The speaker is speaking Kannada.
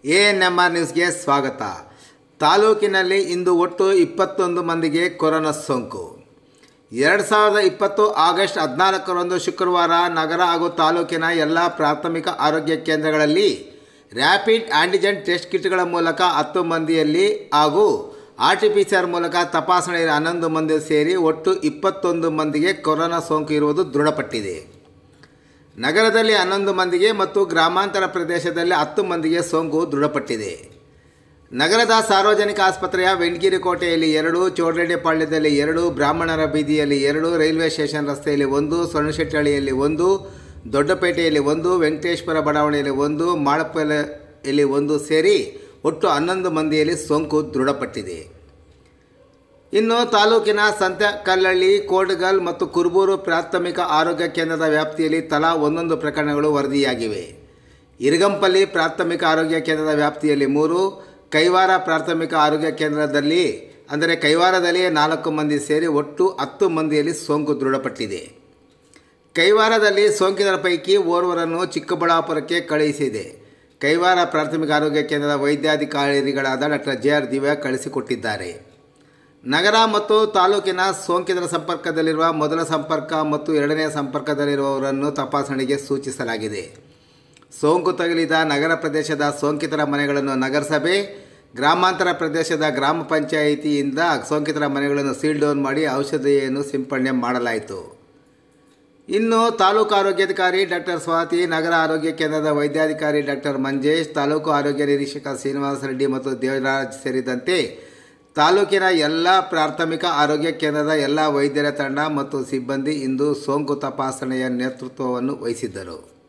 ಎ ಎನ್ ಎಮ್ ಆರ್ ನ್ಯೂಸ್ಗೆ ಸ್ವಾಗತ ತಾಲೂಕಿನಲ್ಲಿ ಇಂದು ಒಟ್ಟು ಇಪ್ಪತ್ತೊಂದು ಮಂದಿಗೆ ಕೊರೋನಾ ಸೋಂಕು ಎರಡು ಸಾವಿರದ ಇಪ್ಪತ್ತು ಆಗಸ್ಟ್ ಹದಿನಾಲ್ಕರಂದು ಶುಕ್ರವಾರ ನಗರ ಹಾಗೂ ತಾಲೂಕಿನ ಎಲ್ಲ ಪ್ರಾಥಮಿಕ ಆರೋಗ್ಯ ಕೇಂದ್ರಗಳಲ್ಲಿ ರ್ಯಾಪಿಡ್ ಆಂಟಿಜೆನ್ ಟೆಸ್ಟ್ ಕಿಟ್ಗಳ ಮೂಲಕ ಹತ್ತು ಮಂದಿಯಲ್ಲಿ ಹಾಗೂ R T P C R ಮೂಲಕ ತಪಾಸಣೆ ಹನ್ನೊಂದು ಮಂದಿ ಸೇರಿ ಒಟ್ಟು ಇಪ್ಪತ್ತೊಂದು ಮಂದಿಗೆ ಕೊರೋನಾ ಸೋಂಕು ಇರುವುದು ದೃಢಪಟ್ಟಿದೆ ನಗರದಲ್ಲಿ ಹನ್ನೊಂದು ಮಂದಿಗೆ ಮತ್ತು ಗ್ರಾಮಾಂತರ ಪ್ರದೇಶದಲ್ಲಿ ಹತ್ತು ಮಂದಿಗೆ ಸೋಂಕು ದೃಢಪಟ್ಟಿದೆ ನಗರದ ಸಾರ್ವಜನಿಕ ಆಸ್ಪತ್ರೆಯ ವೆಂಕಗಿರಿ ಕೋಟೆಯಲ್ಲಿ ಎರಡು ಚೋಡರೆಡ್ಡಿಪಾಳ್ಯದಲ್ಲಿ ಎರಡು ಬ್ರಾಹ್ಮಣರ ಬೀದಿಯಲ್ಲಿ ಎರಡು ರೈಲ್ವೆ ಸ್ಟೇಷನ್ ರಸ್ತೆಯಲ್ಲಿ ಒಂದು ಸೊರಣಶೆಟ್ಟಹಳ್ಳಿಯಲ್ಲಿ ಒಂದು ದೊಡ್ಡಪೇಟೆಯಲ್ಲಿ ಒಂದು ವೆಂಕಟೇಶ್ವರ ಬಡಾವಣೆಯಲ್ಲಿ ಒಂದು ಮಾಳಪಲ್ಲೆಯಲ್ಲಿ ಒಂದು ಸೇರಿ ಒಟ್ಟು ಹನ್ನೊಂದು ಮಂದಿಯಲ್ಲಿ ಸೋಂಕು ದೃಢಪಟ್ಟಿದೆ ಇನ್ನು ತಾಲೂಕಿನ ಸಂತೆಕಲ್ಲಹಳ್ಳಿ ಕೋಟಗಲ್ ಮತ್ತು ಕುರುಬೂರು ಪ್ರಾಥಮಿಕ ಆರೋಗ್ಯ ಕೇಂದ್ರದ ವ್ಯಾಪ್ತಿಯಲ್ಲಿ ತಲಾ ಒಂದೊಂದು ಪ್ರಕರಣಗಳು ವರದಿಯಾಗಿವೆ ಇರಗಂಪಲ್ಲಿ ಪ್ರಾಥಮಿಕ ಆರೋಗ್ಯ ಕೇಂದ್ರದ ವ್ಯಾಪ್ತಿಯಲ್ಲಿ ಮೂರು ಕೈವಾರ ಪ್ರಾಥಮಿಕ ಆರೋಗ್ಯ ಕೇಂದ್ರದಲ್ಲಿ ಅಂದರೆ ಕೈವಾರದಲ್ಲಿ ನಾಲ್ಕು ಮಂದಿ ಸೇರಿ ಒಟ್ಟು ಹತ್ತು ಮಂದಿಯಲ್ಲಿ ಸೋಂಕು ದೃಢಪಟ್ಟಿದೆ ಕೈವಾರದಲ್ಲಿ ಸೋಂಕಿತರ ಪೈಕಿ ಓರ್ವರನ್ನು ಚಿಕ್ಕಬಳ್ಳಾಪುರಕ್ಕೆ ಕಳುಹಿಸಿದೆ ಕೈವಾರ ಪ್ರಾಥಮಿಕ ಆರೋಗ್ಯ ಕೇಂದ್ರದ ವೈದ್ಯಾಧಿಕಾರಿಗಳಾದ ಡಾಕ್ಟರ್ ಜೆ ಆರ್ ದಿವ್ಯಾ ಕಳಿಸಿಕೊಟ್ಟಿದ್ದಾರೆ ನಗರ ಮತ್ತು ತಾಲೂಕಿನ ಸೋಂಕಿತರ ಸಂಪರ್ಕದಲ್ಲಿರುವ ಮೊದಲ ಸಂಪರ್ಕ ಮತ್ತು ಎರಡನೇ ಸಂಪರ್ಕದಲ್ಲಿರುವವರನ್ನು ತಪಾಸಣೆಗೆ ಸೂಚಿಸಲಾಗಿದೆ ಸೋಂಕು ತಗುಲಿದ ನಗರ ಪ್ರದೇಶದ ಸೋಂಕಿತರ ಮನೆಗಳನ್ನು ನಗರಸಭೆ ಗ್ರಾಮಾಂತರ ಪ್ರದೇಶದ ಗ್ರಾಮ ಪಂಚಾಯಿತಿಯಿಂದ ಸೋಂಕಿತರ ಮನೆಗಳನ್ನು ಸೀಲ್ ಡೌನ್ ಮಾಡಿ ಔಷಧಿಯನ್ನು ಸಿಂಪಡಣೆ ಮಾಡಲಾಯಿತು ಇನ್ನು ತಾಲೂಕು ಆರೋಗ್ಯಾಧಿಕಾರಿ ಡಾಕ್ಟರ್ ಸ್ವಾತಿ ನಗರ ಆರೋಗ್ಯ ಕೇಂದ್ರದ ವೈದ್ಯಾಧಿಕಾರಿ ಡಾಕ್ಟರ್ ಮಂಜೇಶ್ ತಾಲೂಕು ಆರೋಗ್ಯ ನಿರೀಕ್ಷಕ ಶ್ರೀನಿವಾಸ ರೆಡ್ಡಿ ಮತ್ತು ದೇವರಾಜ್ ಸೇರಿದಂತೆ ತಾಲೂಕಿನ ಎಲ್ಲ ಪ್ರಾಥಮಿಕ ಆರೋಗ್ಯ ಕೇಂದ್ರದ ಎಲ್ಲ ವೈದ್ಯರ ತಂಡ ಮತ್ತು ಸಿಬ್ಬಂದಿ ಇಂದು ಸೋಂಕು ತಪಾಸಣೆಯ ನೇತೃತ್ವವನ್ನು ವಹಿಸಿದ್ದರು